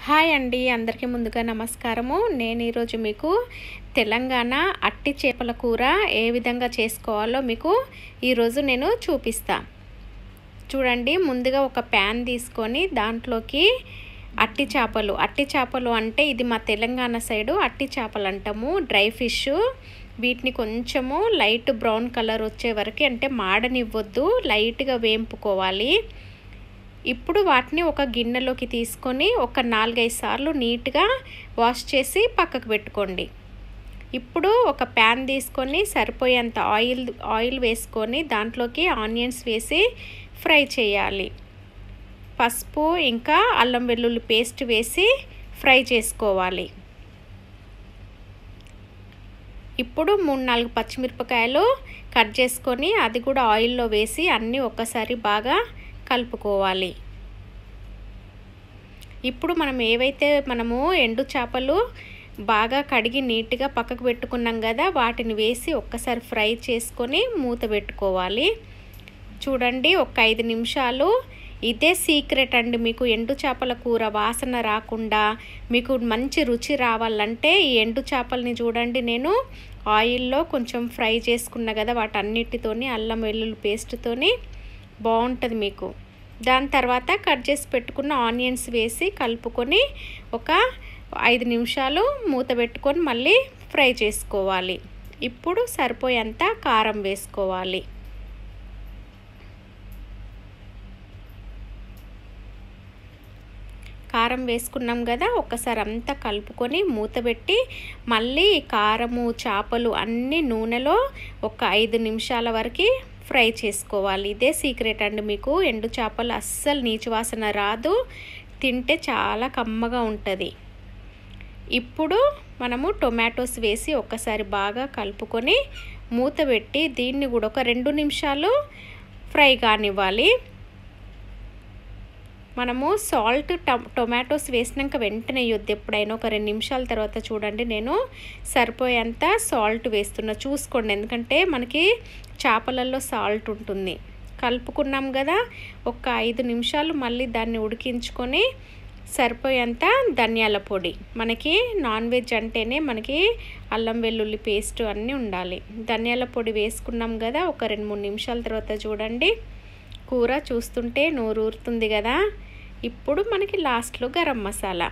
hi అండి అందరికీ ముందుగా నమస్కారము నేను ఈరోజు మీకు తెలంగాణ అట్టి చేపల కూర ఏ విధంగా చేసుకోవాలో మీకు ఈరోజు నేను చూపిస్తా చూడండి ముందుగా ఒక ప్యాన్ తీసుకొని దాంట్లోకి అట్టి చేపలు అట్టి చేపలు అంటే ఇది మా తెలంగాణ సైడు అట్టి చేపలు అంటాము డ్రై ఫిష్ వీటిని కొంచెము లైట్ బ్రౌన్ కలర్ వచ్చే వరకు అంటే మాడనివ్వద్దు లైట్గా వేంపుకోవాలి ఇప్పుడు వాటిని ఒక గిన్నెలోకి తీసుకొని ఒక నాలుగైదు సార్లు నీట్గా వాష్ చేసి పక్కకు పెట్టుకోండి ఇప్పుడు ఒక ప్యాన్ తీసుకొని సరిపోయేంత ఆయిల్ ఆయిల్ వేసుకొని దాంట్లోకి ఆనియన్స్ వేసి ఫ్రై చేయాలి పసుపు ఇంకా అల్లం వెల్లుల్లి పేస్ట్ వేసి ఫ్రై చేసుకోవాలి ఇప్పుడు మూడు నాలుగు పచ్చిమిరపకాయలు కట్ చేసుకొని అది కూడా ఆయిల్లో వేసి అన్నీ ఒక్కసారి బాగా కలుపుకోవాలి ఇప్పుడు మనం ఏవైతే మనము ఎండు చేపలు బాగా కడిగి నీట్గా పక్కకు పెట్టుకున్నాం కదా వాటిని వేసి ఒక్కసారి ఫ్రై చేసుకొని మూత పెట్టుకోవాలి చూడండి ఒక ఐదు నిమిషాలు ఇదే సీక్రెట్ అండి మీకు ఎండు చేపల కూర వాసన రాకుండా మీకు మంచి రుచి రావాలంటే ఈ ఎండు చేపల్ని చూడండి నేను ఆయిల్లో కొంచెం ఫ్రై చేసుకున్నా కదా వాటన్నిటితోని అల్లం వెల్లుల్లి పేస్ట్తోని బాగుంటుంది మీకు దాని తర్వాత కట్ చేసి పెట్టుకున్న ఆనియన్స్ వేసి కలుపుకొని ఒక ఐదు నిమిషాలు మూత పెట్టుకొని మళ్ళీ ఫ్రై చేసుకోవాలి ఇప్పుడు సరిపోయేంత కారం వేసుకోవాలి కారం వేసుకున్నాం కదా ఒక్కసారి అంతా కలుపుకొని మూత పెట్టి మళ్ళీ కారము చేపలు అన్నీ నూనెలో ఒక ఐదు నిమిషాల వరకు ఫ్రై చేసుకోవాలి ఇదే సీక్రెట్ అండి మీకు ఎండు చేపలు అస్సలు నీచు వాసన రాదు తింటే చాలా కమ్మగా ఉంటుంది ఇప్పుడు మనము టొమాటోస్ వేసి ఒక్కసారి బాగా కలుపుకొని మూత పెట్టి దీన్ని కూడా ఒక రెండు నిమిషాలు ఫ్రై కానివ్వాలి మనము సాల్ట్ టొమాటోస్ వేసినాక వెంటనే వేయొద్దు ఎప్పుడైనా ఒక రెండు నిమిషాల తర్వాత చూడండి నేను సరిపోయేంత సాల్ట్ వేస్తున్నా చూసుకోండి ఎందుకంటే మనకి చేపలలో సాల్ట్ ఉంటుంది కలుపుకున్నాం కదా ఒక ఐదు నిమిషాలు మళ్ళీ దాన్ని ఉడికించుకొని సరిపోయేంత ధనియాల పొడి మనకి నాన్ వెజ్ అంటేనే మనకి అల్లం వెల్లుల్లి పేస్ట్ అన్నీ ఉండాలి ధనియాల పొడి వేసుకున్నాం కదా ఒక రెండు మూడు నిమిషాల తర్వాత చూడండి కూర చూస్తుంటే నోరు ఊరుతుంది కదా ఇప్పుడు మనకి లాస్ట్లో గరం మసాలా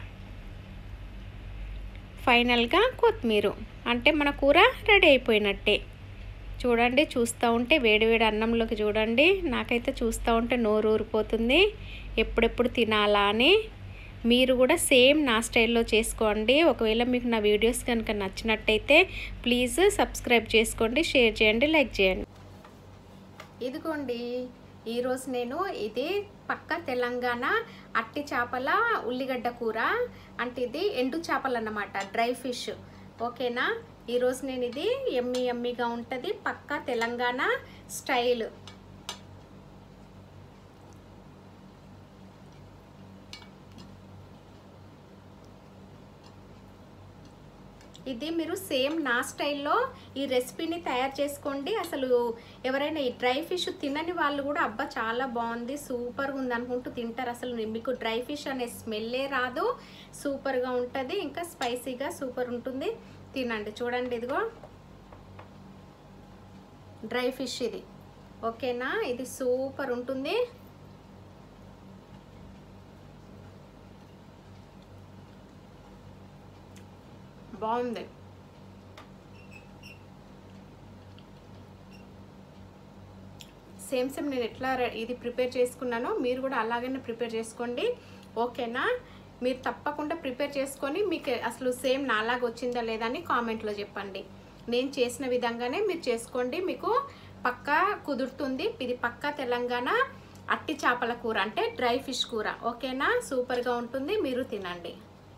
ఫైనల్గా కొత్తిమీర అంటే మన కూర రెడీ అయిపోయినట్టే చూడండి చూస్తూ ఉంటే వేడివేడి అన్నంలోకి చూడండి నాకైతే చూస్తూ ఉంటే నోరు ఊరిపోతుంది ఎప్పుడెప్పుడు తినాలా అని మీరు కూడా సేమ్ నా స్టైల్లో చేసుకోండి ఒకవేళ మీకు నా వీడియోస్ కనుక నచ్చినట్టయితే ప్లీజ్ సబ్స్క్రైబ్ చేసుకోండి షేర్ చేయండి లైక్ చేయండి ఇదిగోండి ఈరోజు నేను ఇది పక్క తెలంగాణ అట్టి చేపల ఉల్లిగడ్డ కూర అంటే ఇది ఎండు చేపలు అన్నమాట డ్రై ఫిష్ ఓకేనా ఈరోజు నేను ఇది ఎమ్మి ఎమ్మిగా ఉంటుంది పక్క తెలంగాణ స్టైల్ ఇది మీరు సేమ్ నా స్టైల్లో ఈ రెసిపీని తయారు చేసుకోండి అసలు ఎవరైనా ఈ డ్రై ఫిష్ తినని వాళ్ళు కూడా అబ్బా చాలా బాగుంది సూపర్గా ఉంది అనుకుంటూ తింటారు అసలు మీకు డ్రై ఫిష్ అనే స్మెల్లే రాదు సూపర్గా ఉంటుంది ఇంకా స్పైసీగా సూపర్ ఉంటుంది తినండి చూడండి ఇదిగో డ్రై ఫిష్ ఇది ఓకేనా ఇది సూపర్ ఉంటుంది బాగుంది సేమ్ సేమ్ నేను ఎట్లా ఇది ప్రిపేర్ చేసుకున్నానో మీరు కూడా అలాగనే ప్రిపేర్ చేసుకోండి ఓకేనా మీరు తప్పకుండా ప్రిపేర్ చేసుకొని మీకు అసలు సేమ్ నాలాగా వచ్చిందా లేదా అని కామెంట్లో చెప్పండి నేను చేసిన విధంగానే మీరు చేసుకోండి మీకు పక్కా కుదురుతుంది ఇది పక్కా తెలంగాణ అట్టి చేపల కూర అంటే డ్రై ఫిష్ కూర ఓకేనా సూపర్గా ఉంటుంది మీరు తినండి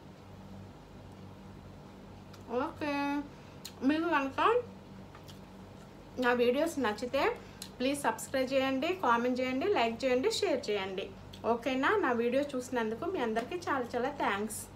ఓకే మీకు కనుక నా వీడియోస్ నచ్చితే ప్లీజ్ సబ్స్క్రైబ్ చేయండి కామెంట్ చేయండి లైక్ చేయండి షేర్ చేయండి ఓకేనా నా వీడియో చూసినందుకు మీ అందరికీ చాలా చాలా థ్యాంక్స్